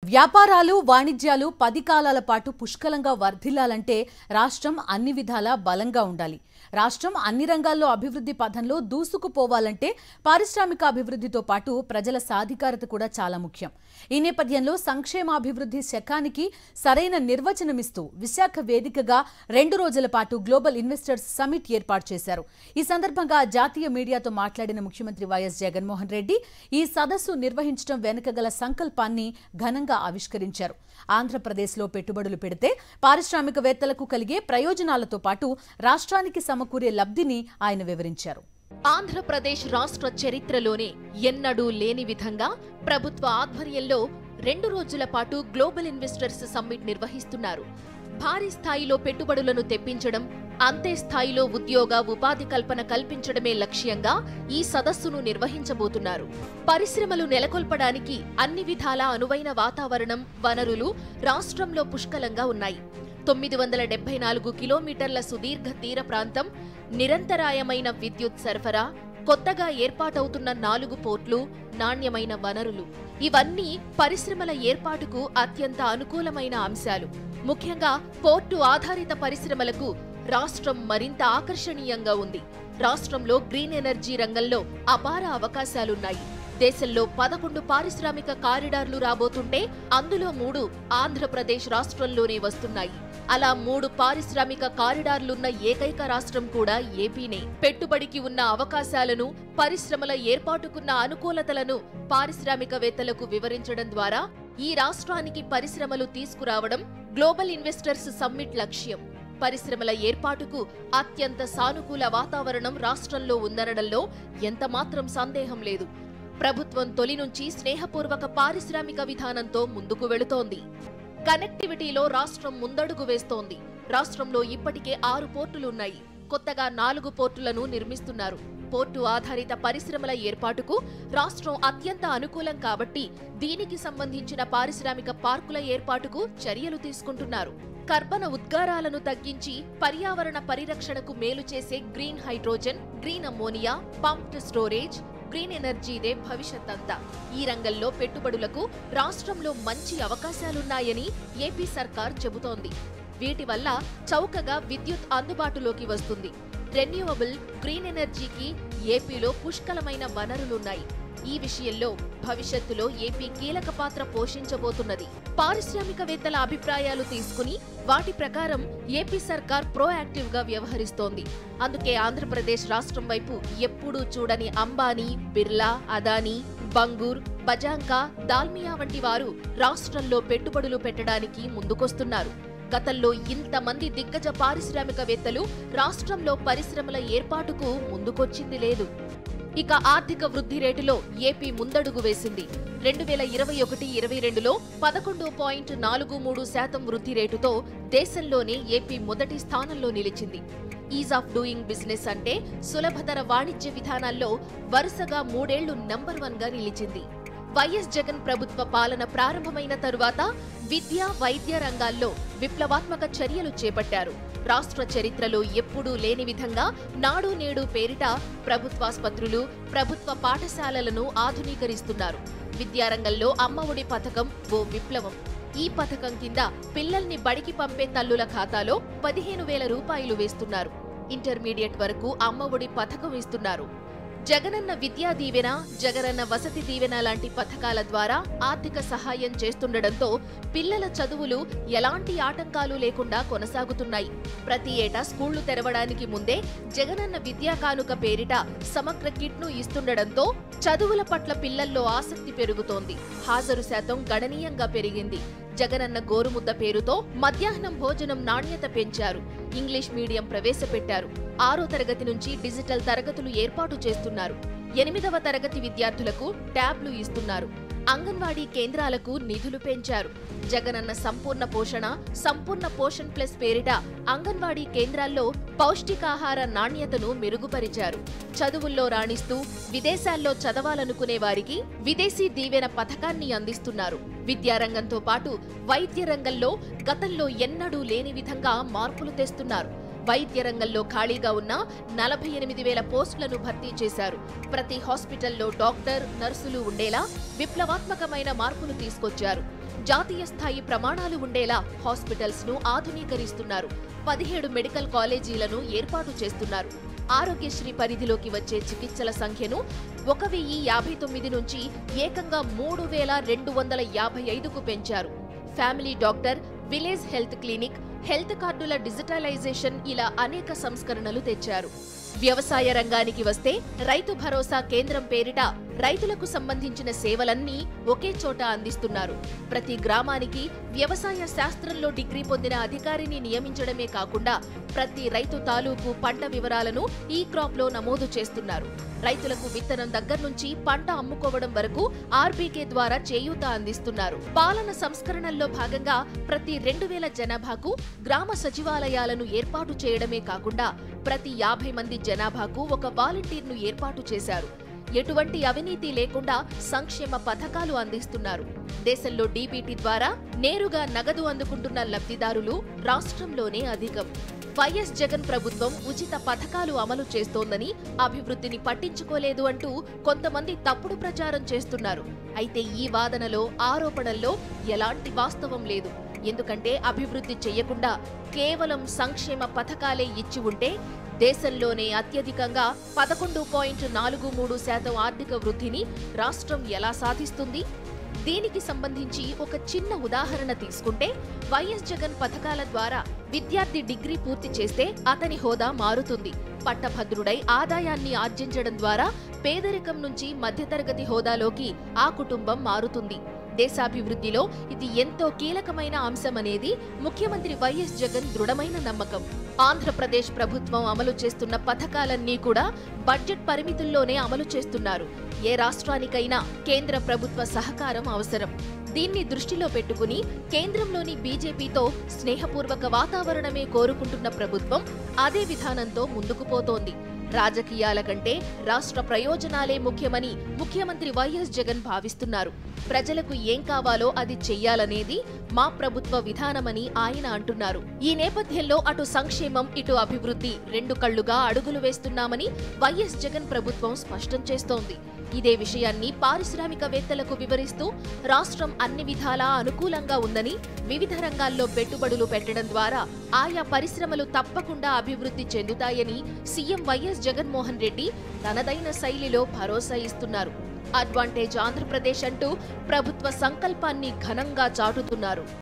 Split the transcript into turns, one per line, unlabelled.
వ్యాపారాలు వాణిజ్యాలు పది కాలాల పాటు పుష్కలంగా వర్ధిల్లాలంటే రాష్ట్రం అన్ని విధాలా బలంగా ఉండాలి రాష్ట్రం అన్ని రంగాల్లో అభివృద్ధి పథంలో దూసుకుపోవాలంటే పారిశ్రామిక అభివృద్ధితో పాటు ప్రజల సాధికారత కూడా చాలా ముఖ్యం ఈ నేపథ్యంలో సంక్షేమాభివృద్ధి శకానికి సరైన నిర్వచనమిస్తూ విశాఖ వేదికగా రెండు రోజుల పాటు గ్లోబల్ ఇన్వెస్టర్స్ సమిట్ ఏర్పాటు చేశారు ఈ సందర్భంగా జాతీయ మీడియాతో మాట్లాడిన ముఖ్యమంత్రి వైఎస్ జగన్మోహన్ రెడ్డి ఈ సదస్సు నిర్వహించడం వెనుక గల సంకల్పాన్ని ఘనంగా ఆవిష్కరించారు ఆంధ్రప్రదేశ్లో పెట్టుబడులు పెడితే పారిశ్రామికవేత్తలకు కలిగే ప్రయోజనాలతో పాటు రాష్ట్రానికి సమకూరే లబ్ధిని ఆయన వివరించారు
ఆంధ్రప్రదేశ్ రాష్ట్ర చరిత్రలోనే ఎన్నడూ లేని విధంగా ప్రభుత్వ ఆధ్వర్యంలో రెండు రోజుల పాటు గ్లోబల్ ఇన్వెస్టర్స్ సమ్మిట్ నిర్వహిస్తున్నారు భారీ స్థాయిలో పెట్టుబడులను తెప్పించడం అంతే స్థాయిలో ఉద్యోగ ఉపాధి కల్పన కల్పించడమే లక్ష్యంగా ఈ సదస్సును నిర్వహించబోతున్నారు పరిశ్రమలు నెలకొల్పడానికి అన్ని విధాలా అనువైన వాతావరణం వనరులు రాష్ట్రంలో పుష్కలంగా ఉన్నాయి తొమ్మిది వందల డెబ్బై నాలుగు కిలోమీటర్ల సుదీర్ఘ తీర ప్రాంతం నిరంతరాయమైన విద్యుత్ సరఫరా కొత్తగా ఏర్పాటవుతున్న నాలుగు పోర్ట్లు నాణ్యమైన వనరులు ఇవన్నీ పరిశ్రమల ఏర్పాటుకు అత్యంత అనుకూలమైన అంశాలు ముఖ్యంగా పోర్టు ఆధారిత పరిశ్రమలకు రాష్ట్రం మరింత ఆకర్షణీయంగా ఉంది రాష్ట్రంలో గ్రీన్ ఎనర్జీ రంగంలో అపార అవకాశాలున్నాయి దేశంలో పదకొండు పారిశ్రామిక కారిడార్లు రాబోతుంటే అందులో మూడు ఆంధ్రప్రదేశ్ రాష్ట్రంలోనే వస్తున్నాయి అలా మూడు పారిశ్రామిక కారిడార్లున్న ఏకైక రాష్ట్రం కూడా ఏపీనే పెట్టుబడికి ఉన్న అవకాశాలను పరిశ్రమల ఏర్పాటుకున్న అనుకూలతలను పారిశ్రామికవేత్తలకు వివరించడం ద్వారా ఈ రాష్ట్రానికి పరిశ్రమలు తీసుకురావడం గ్లోబల్ ఇన్వెస్టర్స్ సమ్మిట్ లక్ష్యం పరిశ్రమల ఏర్పాటుకు అత్యంత సానుకూల వాతావరణం రాష్ట్రంలో ఉందనడంలో ఎంతమాత్రం సందేహం లేదు ప్రభుత్వం తొలి నుంచి స్నేహపూర్వక పారిశ్రామిక విధానంతో ముందుకు వెళుతోంది కనెక్టివిటీలో రాష్ట్రం ముందడుగు వేస్తోంది రాష్ట్రంలో ఇప్పటికే ఆరు పోర్టులున్నాయి కొత్తగా నాలుగు పోర్టులను నిర్మిస్తున్నారు పోర్టు ఆధారిత పరిశ్రమల ఏర్పాటుకు రాష్ట్రం అత్యంత అనుకూలం కాబట్టి దీనికి సంబంధించిన పారిశ్రామిక పార్కుల ఏర్పాటుకు చర్యలు తీసుకుంటున్నారు కర్బన ఉద్గారాలను తగ్గించి పర్యావరణ పరిరక్షణకు మేలు చేసే green hydrogen green ammonia pumped storage green ఎనర్జీదే భవిష్యత్ అంతా ఈ రంగంలో పెట్టుబడులకు రాష్ట్రంలో మంచి అవకాశాలున్నాయని ఏపీ సర్కార్ చెబుతోంది వీటి వల్ల చౌకగా విద్యుత్ అందుబాటులోకి వస్తుంది రెన్యూవబుల్ గ్రీన్ ఎనర్జీకి ఏపీలో పుష్కలమైన వనరులున్నాయి ఈ విషయంలో భవిష్యత్తులో ఏపీ కీలక పాత్ర పోషించబోతున్నది పారిశ్రామికవేత్తల అభిప్రాయాలు తీసుకుని వాటి ప్రకారం ఏపీ సర్కార్ ప్రోయాక్టివ్ గా వ్యవహరిస్తోంది అందుకే ఆంధ్రప్రదేశ్ రాష్ట్రం వైపు ఎప్పుడూ చూడని అంబానీ బిర్లా అదానీ బంగూర్ బజాంకా దాల్మియా వంటి వారు రాష్ట్రంలో పెట్టుబడులు పెట్టడానికి ముందుకొస్తున్నారు గతంలో ఇంతమంది దిగ్గజ పారిశ్రామికవేత్తలు రాష్ట్రంలో పరిశ్రమల ఏర్పాటుకు ముందుకొచ్చింది లేదు ఇక ఆర్థిక వృద్ధి రేటులో ఏపీ ముందడుగు వేసింది రెండు వేల ఇరవై ఒకటి ఇరవై రెండులో పదకొండు పాయింట్ నాలుగు మూడు శాతం వృద్ధి రేటుతో దేశంలోనే ఏపీ మొదటి స్థానంలో నిలిచింది ఈజ్ ఆఫ్ డూయింగ్ బిజినెస్ అంటే సులభతర వాణిజ్య విధానాల్లో వరుసగా మూడేళ్లు నంబర్ వన్ గా నిలిచింది వైఎస్ జగన్ ప్రభుత్వ పాలన ప్రారంభమైన తరువాత విద్య వైద్య రంగాల్లో విప్లవాత్మక చర్యలు చేపట్టారు రాష్ట్ర చరిత్రలో ఎప్పుడూ లేని విధంగా నాడు నేడు పేరిట ప్రభుత్వాసుపత్రులు ప్రభుత్వ పాఠశాలలను ఆధునీకరిస్తున్నారు విద్యారంగంలో అమ్మఒడి పథకం ఓ విప్లవం ఈ పథకం కింద పిల్లల్ని బడికి పంపే తల్లుల ఖాతాలో పదిహేను వేల రూపాయలు వేస్తున్నారు ఇంటర్మీడియట్ వరకు అమ్మఒడి పథకం ఇస్తున్నారు జగనన్న విద్యా దీవెన జగనన్న వసతి దీవెన లాంటి పథకాల ద్వారా ఆర్థిక సహాయం చేస్తుండటంతో పిల్లల చదువులు ఎలాంటి ఆటంకాలు లేకుండా కొనసాగుతున్నాయి ప్రతి ఏటా స్కూళ్లు తెరవడానికి ముందే జగనన్న విద్యా కానుక పేరిట సమగ్ర కిట్ను ఇస్తుండటంతో చదువుల పట్ల పిల్లల్లో ఆసక్తి పెరుగుతోంది హాజరు శాతం గణనీయంగా పెరిగింది జగనన్న గోరుముద్ద పేరుతో మధ్యాహ్నం భోజనం నాణ్యత పెంచారు ఇంగ్లీష్ మీడియం ప్రవేశపెట్టారు ఆరో తరగతి నుంచి డిజిటల్ తరగతులు ఏర్పాటు చేస్తున్నారు ఎనిమిదవ తరగతి విద్యార్థులకు ట్యాబ్లు ఇస్తున్నారు అంగన్వాడీ కేంద్రాలకు నిధులు పెంచారు జగనన్న సంపూర్ణ పోషణ సంపూర్ణ పోషణ్ ప్లస్ పేరిట అంగన్వాడీ కేంద్రాల్లో పౌష్టికాహార నాణ్యతను మెరుగుపరిచారు చదువుల్లో రాణిస్తూ విదేశాల్లో చదవాలనుకునే వారికి విదేశీ దీవెన పథకాన్ని అందిస్తున్నారు విద్యారంగంతో పాటు వైద్య రంగంలో గతంలో ఎన్నడూ లేని విధంగా మార్పులు తెస్తున్నారు వైద్య రంగంలో ఖాళీగా ఉన్న నలభై ఎనిమిది వేల పోస్టులను భర్తీ చేశారు ప్రతి హాస్పిటల్లో డాక్టర్ నర్సులు ఉండేలా విప్లవాత్మకమైన మార్పులు తీసుకొచ్చారు జాతీయ స్థాయి ప్రమాణాలు ఉండేలా హాస్పిటల్స్ ను ఆధునీకరిస్తున్నారు పదిహేడు మెడికల్ కాలేజీలను ఏర్పాటు చేస్తున్నారు ఆరోగ్యశ్రీ పరిధిలోకి వచ్చే చికిత్సల సంఖ్యను ఒక వెయ్యి యాభై తొమ్మిది నుంచి ఏకంగా మూడు వేల రెండు వందల యాభై ఐదుకు పెంచారు family doctor village health clinic health కార్డుల డిజిటలైజేషన్ ఇలా అనేక సంస్కరణలు తెచ్చారు వ్యవసాయ రంగానికి వస్తే రైతు భరోసా కేంద్రం పేరిట రైతులకు సంబంధించిన సేవలన్నీ ఒకే చోట అందిస్తున్నారు ప్రతి గ్రామానికి వ్యవసాయ శాస్త్రంలో డిగ్రీ పొందిన అధికారిని నియమించడమే కాకుండా ప్రతి రైతు తాలూకు పంట వివరాలను ఈ క్రాప్ లో నమోదు చేస్తున్నారు రైతులకు విత్తనం దగ్గర నుంచి పంట అమ్ముకోవడం వరకు ఆర్బీకే ద్వారా చేయూత అందిస్తున్నారు పాలన సంస్కరణల్లో భాగంగా ప్రతి రెండు వేల జనాభాకు గ్రామ సచివాలయాలను ఏర్పాటు చేయడమే కాకుండా ప్రతి యాభై మంది జనాభాకు ఒక వాలంటీర్ను ఏర్పాటు చేశారు ఎటువంటి అవినీతి లేకుండా సంక్షేమ పథకాలు అందిస్తున్నారు దేశంలో డీబీటీ ద్వారా నేరుగా నగదు అందుకుంటున్న లబ్ధిదారులు రాష్ట్రంలోనే అధికం వైఎస్ జగన్ ప్రభుత్వం ఉచిత పథకాలు అమలు చేస్తోందని అభివృద్ధిని పట్టించుకోలేదు అంటూ కొంతమంది తప్పుడు ప్రచారం చేస్తున్నారు అయితే ఈ వాదనలో ఆరోపణల్లో ఎలాంటి వాస్తవం లేదు ఎందుకంటే అభివృద్ధి చెయ్యకుండా కేవలం సంక్షేమ పథకాలే ఇచ్చి ఉంటే దేశంలోనే అత్యధికంగా పదకొండు పాయింట్ నాలుగు మూడు శాతం ఆర్థిక వృద్ధిని రాష్ట్రం ఎలా సాధిస్తుంది దీనికి సంబంధించి ఒక చిన్న ఉదాహరణ తీసుకుంటే వైఎస్ జగన్ పథకాల ద్వారా విద్యార్థి డిగ్రీ పూర్తి చేస్తే అతని హోదా మారుతుంది పట్టభద్రుడై ఆదాయాన్ని ఆర్జించడం ద్వారా పేదరికం నుంచి మధ్యతరగతి హోదాలోకి ఆ కుటుంబం మారుతుంది దేశాభివృద్ధిలో ఇది ఎంతో కీలకమైన అంశమనేది ముఖ్యమంత్రి వైఎస్ జగన్ దృఢమైన నమ్మకం ఆంధ్రప్రదేశ్ ప్రభుత్వం అమలు చేస్తున్న పథకాలన్నీ కూడా బడ్జెట్ పరిమితుల్లోనే అమలు చేస్తున్నారు ఏ రాష్ట్రానికైనా కేంద్ర ప్రభుత్వ సహకారం అవసరం దీన్ని దృష్టిలో పెట్టుకుని కేంద్రంలోని బీజేపీతో స్నేహపూర్వక వాతావరణమే కోరుకుంటున్న ప్రభుత్వం అదే విధానంతో ముందుకు పోతోంది రాజకీయాల కంటే రాష్ట్ర ప్రయోజనాలే ముఖ్యమని ముఖ్యమంత్రి వైఎస్ జగన్ భావిస్తున్నారు ప్రజలకు ఏం కావాలో అది చెయ్యాలనేది మా ప్రభుత్వ విధానమని ఆయన అంటున్నారు ఈ నేపథ్యంలో అటు సంక్షేమం ఇటు అభివృద్ధి రెండు కళ్లుగా అడుగులు వేస్తున్నామని వైఎస్ జగన్ ప్రభుత్వం స్పష్టం చేస్తోంది ఇదే విషయాన్ని పారిశ్రామికవేత్తలకు వివరిస్తూ రాష్ట్రం అన్ని విధాలా అనుకూలంగా ఉందని వివిధ రంగాల్లో పెట్టుబడులు పెట్టడం ద్వారా ఆయా పరిశ్రమలు తప్పకుండా అభివృద్ధి చెందుతాయని సీఎం వైఎస్ జగన్మోహన్ రెడ్డి తనదైన శైలిలో భరోసా ఇస్తున్నారు అడ్వాంటేజ్ ఆంధ్రప్రదేశ్ అంటూ ప్రభుత్వ సంకల్పాన్ని ఘనంగా చాటుతున్నారు